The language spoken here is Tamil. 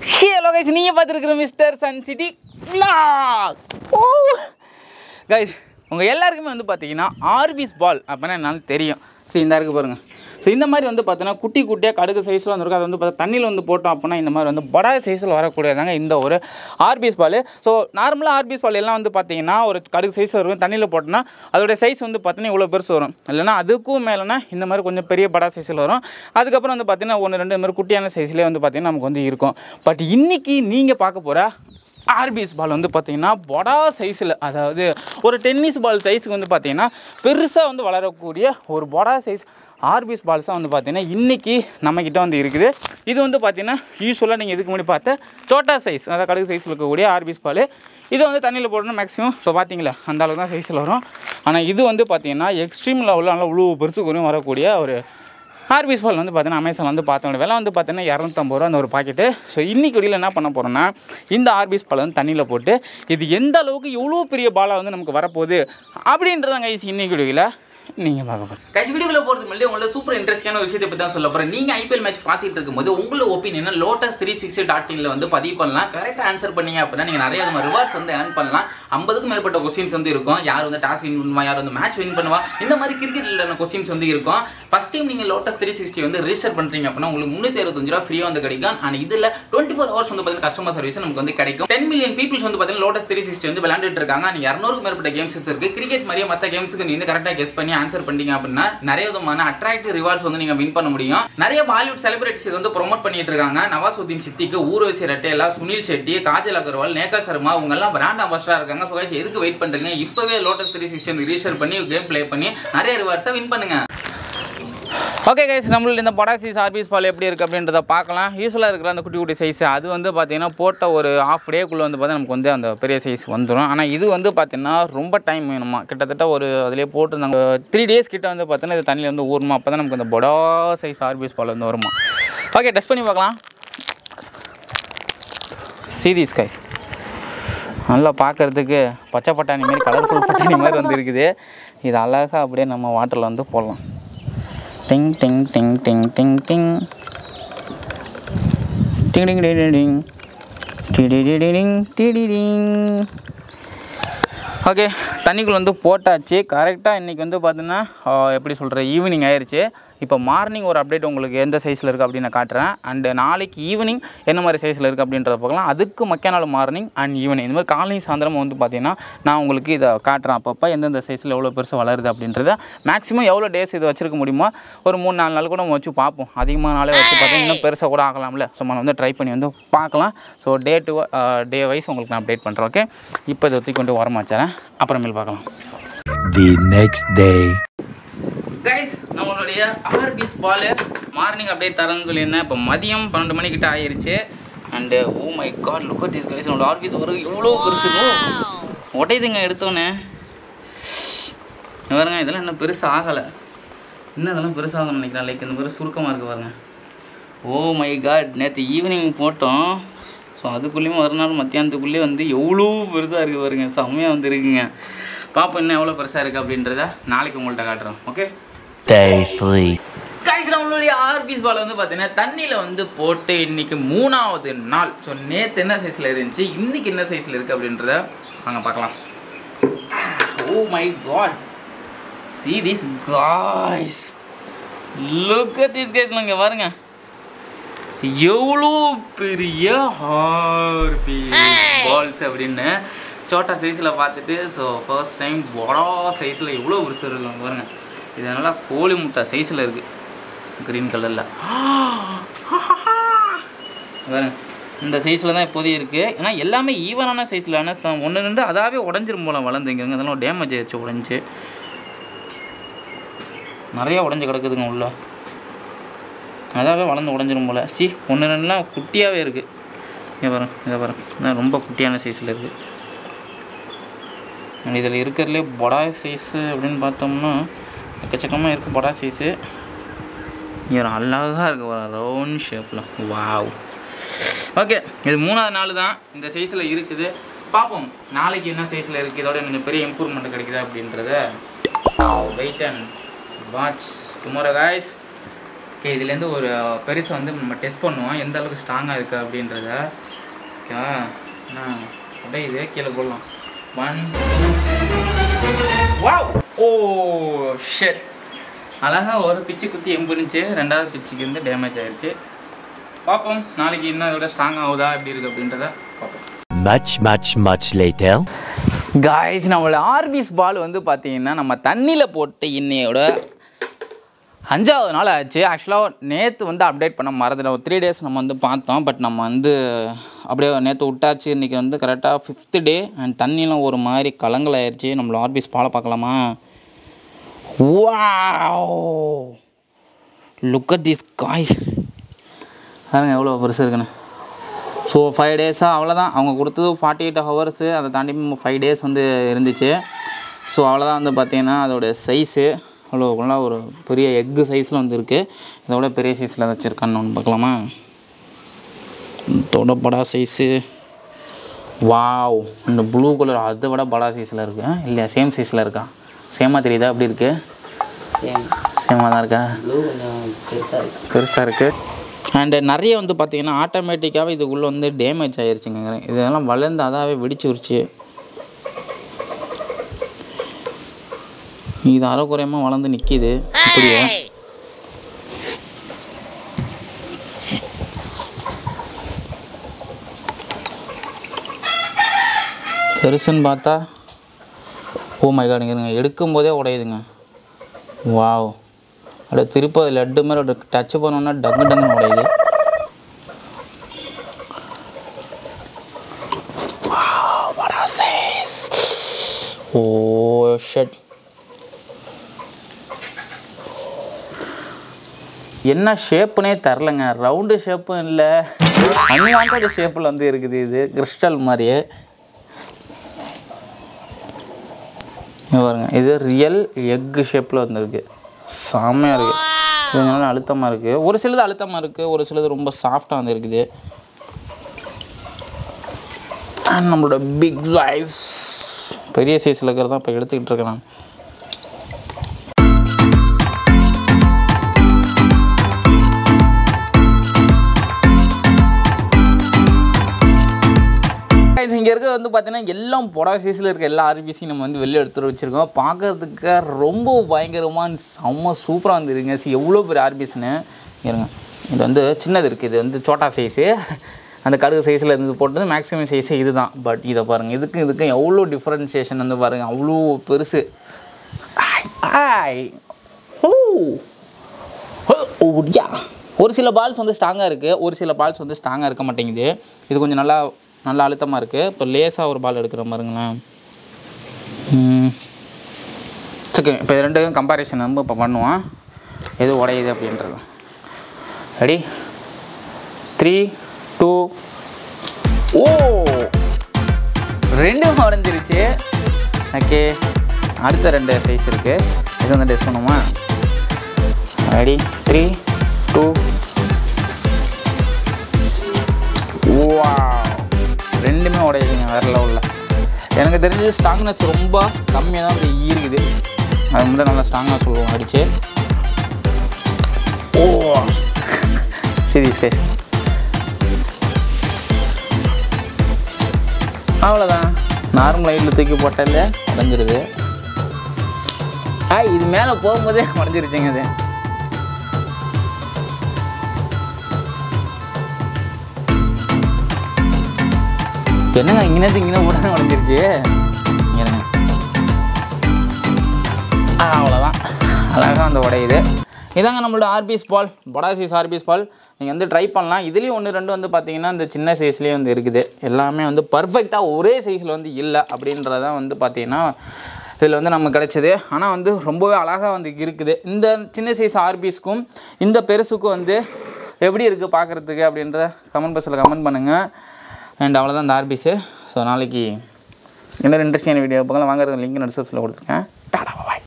ஹலோ கைஸ் நீங்கள் பார்த்துருக்குற mister sun city oh guys உங்கள் எல்லாருக்குமே வந்து பார்த்தீங்கன்னா ஆர்பிஸ் பால் அப்படின்னா என்னன்னு தெரியும் சரி இந்த இருக்கு பாருங்கள் ஸோ இந்த மாதிரி வந்து பார்த்தீங்கன்னா குட்டி குட்டியாக கடுகு சைஸில் வந்துருக்கும் அது வந்து பார்த்தா தண்ணியில் வந்து போட்டோம் அப்படின்னா இந்த மாதிரி வந்து படா சைஸில் வரக்கூடியதாங்க இந்த ஒரு ஆர்பிஎஸ் பால் ஸோ நார்மலாக ஆர்பிஎஸ் பால் எல்லாம் வந்து பார்த்தீங்கன்னா ஒரு கடுகு சைஸில் இருக்கும் தண்ணியில் போட்டோன்னா அதோட சைஸ் வந்து பார்த்தீங்கன்னா இவ்வளோ பெருசு வரும் இல்லைன்னா அதுக்கும் மேலேனா இந்த மாதிரி கொஞ்சம் பெரிய படா சைஸில் வரும் அதுக்கப்புறம் வந்து பார்த்தீங்கன்னா ஒன்று ரெண்டு இந்த மாதிரி குட்டியான சைஸ்லேயே வந்து பார்த்தீங்கன்னா நமக்கு வந்து இருக்கும் பட் இன்னைக்கு நீங்கள் பார்க்க போகிற ஆர்பிஎஸ் பால் வந்து பார்த்தீங்கன்னா பொடா சைஸில் அதாவது ஒரு டென்னிஸ் பால் சைஸுக்கு வந்து பார்த்தீங்கன்னா பெருசாக வந்து வளரக்கூடிய ஒரு பொடா சைஸ் ஆர்பிஎஸ் பால்ஸாக வந்து பார்த்தீங்கன்னா இன்றைக்கி நம்மக்கிட்ட வந்து இருக்குது இது வந்து பார்த்தீங்கன்னா யூஸ்வலாக நீங்கள் இதுக்கு முன்னாடி பார்த்த சோட்டா சைஸ் அதாவது கடுகு சைஸில் இருக்கக்கூடிய ஆர்பிஎஸ் பால் இது வந்து தண்ணியில் போடணும் மேக்ஸிமம் இப்போ பார்த்தீங்களா அந்த அளவுக்கு தான் சைஸில் வரும் ஆனால் இது வந்து பார்த்தீங்கன்னா எக்ஸ்ட்ரீம் லெவலில் நல்லா உழவு பெருசு குறையும் வரக்கூடிய ஒரு ஆர்பிஎஸ் பால் வந்து பார்த்தீங்கன்னா அமேசான் வந்து பார்த்தோம் விலை வந்து பார்த்தீங்கன்னா இரநூத்தம்பது ரூபா அந்த ஒரு பாக்கெட்டு ஸோ இன்னைக்கு வரையில் என்ன பண்ண போகிறோம்னா இந்த ஆர்பிஎஸ் பால் வந்து தண்ணியில் போட்டு இது எந்த அளவுக்கு எவ்வளோ பெரிய பாலாக வந்து நமக்கு வரப்போகுது அப்படின்றதாங்க ஐஸ் இன்னைக்கு வீடியோவில் நீங்கள் பார்க்க போகிறேன் கைஸ் வீடியோக்குள்ள போறதுக்கு முன்னாடி உங்களோட சூப்பர் இன்ட்ரெஸ்டிங்கான ஒரு விஷயத்தை பத்தி தான் சொல்ல போறேன் நீங்க ஐபிஎல் மேட்ச் பார்த்துட்டு இருக்கும்போது உங்களோட opinion Lotus three sixty dot இன்ல வந்து பதிவு பண்ணலாம் கரெக்டா ஆன்சர் பண்ணீங்க அப்படின்னா நீங்க நிறைய ரிவார்ட்ஸ் வந்து ஏர்ன் பண்ணலாம் ஐம்பதுக்கும் மேற்பட்ட கொஸ்டின்ஸ் வந்து இருக்கும் யார் வந்து டாஸ் வின் பண்ணுவா யார் வந்து மேட்ச் வின் பண்ணுவா இந்த மாதிரி கிரிக்கெட் ரிலேட்டான கொஸ்டின்ஸ் வந்து இருக்கும் ஃபர்ஸ்ட் டைம் நீங்க லோட்டஸ் த்ரீ சிக்ஸ்டி வந்து ரெஜிஸ்டர் பண்றீங்க அப்படின்னா உங்களுக்கு முன்னூத்தி அறுபத்தஞ்சு ரூபா ஃப்ரீயா வந்து கிடைக்கும் அண்ட் இதுல டுவெண்ட்டி ஃபோர் ஹவர்ஸ் வந்து பார்த்தீங்கன்னா கஸ்டமர் சர்வீஸ் நமக்கு வந்து கிடைக்கும் டென் மில்லியன் பீப்புள்ஸ் வந்து பார்த்தீங்கன்னா லோட்டஸ் த்ரீ சிக்ஸ்டி வந்து விளையாண்டுட்டு இருக்காங்க அண்ட் இரநூறுக்கு மேற்பட்ட கேம்ஸஸ் இருக்கு கிரிக்கெட் மாதிரியே மற்ற கேம்ஸுக்கு நீங்க கரெக்டாக கெஸ் பண்ணி ஆன்சர் பண்ணீங்க அப்படின்னா நிறைய விதமான அட்ராக்டிவ் ரிவார்ட்ஸ் வந்து நீங்க வின் பண்ண முடியும் நிறைய பாலிவுட் செலிபிரிட்டிஸ் வந்து ப்ரோமோட் பண்ணிட்டு இருக்காங்க நவாசுதீன் சித்திக்கு ஊர்வசி ரெட்டேலா சுனில் ஷெட்டி காஜல் அகர்வால் நேகா சர்மா இவங்க எல்லாம் பிராண்ட் அம்பாஸ்டரா இருக்காங்க ஸோ எதுக்கு வெயிட் பண்றீங்க இப்பவே லோட்டஸ் த்ரீ சிக்ஸ்டி வந்து ரீசர் பண்ணி கேம் ப்ளே பண்ணி நிறைய ரிவார்ட்ஸை வின் பண்ணுங்க ஓகே கைஸ் நம்மளோட இந்த பொடா சைஸ் ஆர்பிஎஸ் பால் எப்படி இருக்குது அப்படின்றத பார்க்கலாம் யூஸ்வலாக இருக்கிற அந்த குட்டி குட்டி சைஸ் அது வந்து பார்த்தீங்கன்னா போட்ட ஒரு ஆஃப் டேக்குள்ளே வந்து பார்த்தீங்கன்னா நமக்கு வந்து அந்த பெரிய சைஸ் வந்துடும் ஆனால் இது வந்து பார்த்தீங்கன்னா ரொம்ப டைம் வேணுமா கிட்டத்தட்ட ஒரு அதிலே போட்டிருந்தாங்க த்ரீ டேஸ் கிட்ட வந்து பார்த்தீங்கன்னா இது தண்ணியில் வந்து ஊறுமா அப்போ தான் நமக்கு அந்த பொடா சைஸ் ஆர்பிஎஸ் பால் வந்து வருமா ஓகே டெஸ்ட் பண்ணி பார்க்கலாம் சீதீஸ் கைஸ் நல்லா பார்க்கறதுக்கு பச்சை பட்டாணி மாதிரி கலர்ஃபுல் பட்டாணி மாதிரி வந்து இருக்குது இது அழகாக அப்படியே நம்ம வாட்டரில் வந்து போடலாம் டிங் டிங் டிங் டிங் டிங் டிங் டிங் டிங் டிங் டிங் டிடிடிடிடிங் டிடிடிங் ஓகே தண்ணிக்குள்ள வந்து போட்டாச்சு கரெக்டாக இன்றைக்கி வந்து பார்த்தீங்கன்னா ஆஹ், எப்படி சொல்கிற ஈவினிங் ஆயிடுச்சு இப்போ மார்னிங் ஒரு அப்டேட் உங்களுக்கு எந்த சைஸில் இருக்குது அப்படின்னு நான் காட்டுறேன் அண்டு நாளைக்கு ஈவினிங் என்ன மாதிரி சைஸில் இருக்குது அப்படின்றத பார்க்கலாம் அதுக்கு மக்கிய நாள் மார்னிங் அண்ட் ஈவினிங் இந்த மாதிரி காலையும் சாயந்தரமும் வந்து பார்த்தீங்கன்னா நான் உங்களுக்கு இதை காட்டுறேன் அப்பப்போ எந்தெந்த சைஸில் எவ்வளோ பெருசு வளருது அப்படின்றத மேக்ஸிமம் எவ்வளோ டேஸ் இது வச்சிருக்க முடியுமோ ஒரு மூணு நாலு நாள் கூட நம்ம வச்சு பார்ப்போம் அதிகமான நாளே வச்சு பார்த்தா இன்னும் பெருசாக கூட ஆகலாம்ல ஸோ நம்ம வந்து ட்ரை பண்ணி வந்து பார்க்கலாம் so day to day wise உங்களுக்கு நான் அப்டேட் பண்ணுறேன் ஓகே இப்போ இதை தூக்கி கொண்டு வரமா வச்சுறேன் அப்புறமேல் பார்க்கலாம் The next day. கைஸ் நம்மளுடைய ஆர்பிஸ் பால் மார்னிங் அப்டேட் தரேன்னு சொல்லியிருந்தேன் இப்போ மதியம் பன்னெண்டு மணிக்கிட்ட ஆயிருச்சு and oh my god look at this guys நம்மளோட ஆர்பிஸ் வரும் எவ்வளோ பெருசுக்கும் உடையுதுங்க எடுத்தோன்னே இங்க பாருங்க இதெல்லாம் இன்னும் பெருசு ஆகலை இன்னும் இதெல்லாம் பெருசாகும்னு நினைக்கிறேன் லைக் இந்த மாதிரி சுருக்கமாக இருக்குது பாருங்க ஓ மை காட் நேற்று ஈவினிங் போட்டோம் ஸோ அதுக்குள்ளேயும் மறுநாள் மத்தியானத்துக்குள்ளேயே வந்து எவ்வளோ பெருசாக இருக்குது பாருங்க செம்மையாக வந்து இருக்குங்க பார்ப்போம் இன்னும் எவ்வளோ பெருசாக இருக்குது அப்படின்றத நாளைக்கு உங்கள்கிட்ட காட்டுறோம் ஓகே Day three. கைஸ் நம்மளுடைய ஆர்பிஸ் பால் வந்து பார்த்தீங்கன்னா தண்ணியில் வந்து போட்டு இன்னைக்கு மூணாவது நாள் ஸோ நேற்று என்ன சைஸில் இருந்துச்சு இன்னைக்கு என்ன சைஸில் இருக்குது அப்படின்றத வாங்க பார்க்கலாம் oh my god see this guys look at this guys இங்கே பாருங்க எவ்வளோ பெரிய ஆர்பிஸ் பால்ஸ் அப்படின்னு சோட்டா சைஸில் பார்த்துட்டு ஸோ ஃபர்ஸ்ட் டைம் பொடா சைஸில் எவ்வளோ பெருசு இருக்கும் பாருங்க இது நல்லா கோழி முட்டை சைஸில் இருக்குது க்ரீன் கலரில் பாருங்க இந்த சைஸில் தான் இப்போதையும் இருக்குது ஏன்னா எல்லாமே ஈவனான சைஸில் ஆனால் ஒன்று ரெண்டு அதாவே உடஞ்சிரும் போல வளர்ந்துங்க அதெல்லாம் டேமேஜ் ஆயிடுச்சு உடஞ்சி நிறையா உடஞ்சி கிடக்குதுங்க உள்ள அதாவே வளர்ந்து உடஞ்சிரும் போல் சி ஒன்று ரெண்டுலாம் குட்டியாகவே இருக்குது இதை பாருங்க இதை பாருங்க இதான் ரொம்ப குட்டியான சைஸில் இருக்குது இதில் இருக்கிறதுலே பொடா சைஸு அப்படின்னு பார்த்தோம்னா எக்கச்சக்கமாக இருக்குது பொடா சைஸு இவர் அழகாக இருக்கு ஒரு ரவுண்ட் ஷேப்பில் வாவ் ஓகே இது மூணாவது நாள் தான் இந்த சைஸில் இருக்குது பார்ப்போம் நாளைக்கு என்ன சைஸில் இருக்குது இதோட கொஞ்சம் பெரிய இம்ப்ரூவ்மெண்ட் கிடைக்குதா அப்படின்றத wait and watch tomorrow guys okay இதுலேருந்து ஒரு பெருசை வந்து நம்ம டெஸ்ட் பண்ணுவோம் எந்த அளவுக்கு ஸ்ட்ராங்காக இருக்குது அப்படின்றத ஓகேவா என்ன அப்படியே இதே கீழே போடலாம் ஒன் வாவ் ஓ ஷெட் அழகா ஒரு பிச்சு குத்தி எம்புனுச்சு ரெண்டாவது பிச்சுக்கு வந்து டேமேஜ் ஆயிடுச்சு பார்ப்போம் நாளைக்கு இன்னும் இதோட ஸ்ட்ராங் ஆகுதா எப்படி இருக்குது அப்படின்றத பார்ப்போம் Much, much, much later. Guys நம்மளோட ஆர்பிஸ் பால் வந்து பார்த்தீங்கன்னா நம்ம தண்ணியில் போட்டு இன்னையோட அஞ்சாவது நாள் ஆச்சு ஆக்சுவலாக நேற்று வந்து அப்டேட் பண்ண மறந்துட்டோம் ஒரு த்ரீ டேஸ் நம்ம வந்து பார்த்தோம் பட் நம்ம வந்து அப்படியே நேற்று விட்டாச்சு இன்றைக்கி வந்து கரெக்டாக ஃபிஃப்த்து டே அண்ட் தண்ணியெலாம் ஒரு மாதிரி கலங்கலாயிருச்சு நம்மளோட ஆர்பிஸ் பாலை பார்க்கலாமா wow look at this guys பாருங்க எவ்வளோ பெருசு இருக்குன்னு ஸோ ஃபைவ் டேஸாக அவ்வளோதான் அவங்க கொடுத்தது ஃபார்ட்டி எயிட் ஹவர்ஸு அதை தாண்டி ஃபைவ் டேஸ் வந்து இருந்துச்சு ஸோ அவ்வளோதான் வந்து பார்த்தீங்கன்னா அதோட சைஸு அவ்வளோ நல்லா ஒரு பெரிய எக்கு சைஸில் வந்து இருக்குது இதோட பெரிய சைஸில் வச்சுருக்கான்னு ஒன்று பார்க்கலாமா இதோட படா சைஸு வாவ் இந்த ப்ளூ கலர் அதை விட படா சைஸில் இருக்கு இல்லையா சேம் சைஸில் இருக்கா சேமாக தெரியுதா எப்படி இருக்கு சேமாக தான் இருக்கா பெருசாக இருக்குது அண்டு நிறைய வந்து பார்த்தீங்கன்னா ஆட்டோமேட்டிக்காகவே இதுக்குள்ளே வந்து டேமேஜ் ஆயிருச்சுங்க இதெல்லாம் வளர்ந்து அதாவே வெடிச்சுருச்சு இது அரைக்குறையமாக வளர்ந்து நிற்கிது அப்படியே பெருசுன்னு பார்த்தா ஓ மை காடுங்க இருங்க எடுக்கும் போதே உடையுதுங்க வாவ் அப்படியே திருப்பி அது லட்டு மேலே அப்படியே டச் பண்ணோன்னா டங்கு டங்குன்னு உடையுது Wow, what a size. Oh shit. என்ன ஷேப்புனே தெரிலங்க ரவுண்டு ஷேப்பும் இல்லை அன்வான்ட் ஷேப்பில் வந்து இருக்குது இது கிறிஸ்டல் மாதிரியே இங்க பாருங்க இது ரியல் எக்கு ஷேப்பில் வந்துருக்கு செம்மையாக இருக்குது கொஞ்ச நாள் அழுத்தமாக இருக்குது ஒரு சிலது அழுத்தமாக இருக்குது ஒரு சிலது ரொம்ப சாஃப்டாக வந்து இருக்குது And நம்மளோட பிக் சைஸ் பெரிய சைஸில் இருக்கிறதா இப்போ எடுத்துக்கிட்டு இருக்கேன் நான் இங்கே இருக்கிறது வந்து பார்த்தீங்கன்னா எல்லாம் புடா சைஸில் இருக்க எல்லா ஆர்பிசியும் நம்ம வந்து வெளியே எடுத்துட்டு வச்சுருக்கோம் பார்க்கறதுக்கு ரொம்ப பயங்கரமாக செம்ம சூப்பராக வந்துருங்க சி எவ்வளோ பெரிய ஆர்பிஸ்னு இருங்க இது வந்து சின்னது இருக்குது இது வந்து சோட்டா சைஸு அந்த கடுகு சைஸில் இருந்து போட்டது மேக்ஸிமம் சைஸு இதுதான் பட் இதை பாருங்கள் இதுக்கும் இதுக்கும் எவ்வளோ டிஃப்ரென்சியேஷன் வந்து பாருங்கள் அவ்வளோ பெருசு ஆய், ஆய் ஹூ ஓடியா ஒரு சில பால்ஸ் வந்து ஸ்ட்ராங்காக இருக்குது ஒரு சில பால்ஸ் வந்து ஸ்ட்ராங்காக இருக்க மாட்டேங்குது இது கொஞ்சம் நல்லா நல்லா அழுத்தமாக இருக்குது இப்போ லேசாக ஒரு பால் எடுக்கிற பாருங்களேன் ம். சரி இப்போ இது ரெண்டுக்கும் கம்பாரிசன் நம்ம இப்போ பண்ணுவோம் எது உடையுது அப்படின்றது ரெடி த்ரீ டூ ஓ ரெண்டும் உடஞ்சிருச்சு ஓகே அடுத்த ரெண்டு சைஸ் இருக்குது இது வந்து டெஸ்ட் பண்ணுவோமா ரெடி த்ரீ டூ வா ரெண்டுமே உடையுதுங்க வேறு லெவலில் எனக்கு தெரிஞ்சு ஸ்ட்ராங்னஸ் ரொம்ப கம்மியாக தான் வந்து இருக்குது அது மட்டும் நல்லா ஸ்ட்ராங்காக சொல்லுவோம் அடிச்சு ஓ சீரியஸ் கைஸ் அவ்வளோதான் நார்மல் லைட்டில் தூக்கி போட்டாலே உடஞ்சிருது ஆ இது மேலே போகும்போதே உடஞ்சிருச்சுங்க அது என்னங்க இங்கே இங்கே உடனே உடஞ்சிருச்சு இருங்க ஆ, அவ்வளோதான் அழகாக அந்த உடையுது இதாங்க நம்மளோட ஆர்பிஸ் பால் பொடாசிஸ் ஆர்பிஸ் பால் நீங்கள் வந்து ட்ரை பண்ணலாம் இதுலேயும் ஒன்று ரெண்டு வந்து பார்த்தீங்கன்னா இந்த சின்ன சைஸ்லேயே வந்து இருக்குது எல்லாமே வந்து பர்ஃபெக்டாக ஒரே சைஸில் வந்து இல்லை அப்படின்றதான் வந்து பார்த்தீங்கன்னா இதில் வந்து நமக்கு கிடைச்சது ஆனால் வந்து ரொம்பவே அழகாக வந்து இருக்குது இந்த சின்ன சைஸ் ஆர்பிஸ்க்கும் இந்த பெருசுக்கும் வந்து எப்படி இருக்குது பார்க்குறதுக்கு அப்படின்ற கமெண்ட் பாக்ஸில் கமெண்ட் பண்ணுங்கள் அண்ட் அவ்வளோதான் இந்த ஆர்பிஸு ஸோ நாளைக்கு இன்னொரு இன்ட்ரெஸ்டிங்கான வீடியோ பார்க்கலாம் வாங்குறது லிங்க் டிஸ்கிரிப்ஷனில் கொடுத்துருக்கேன்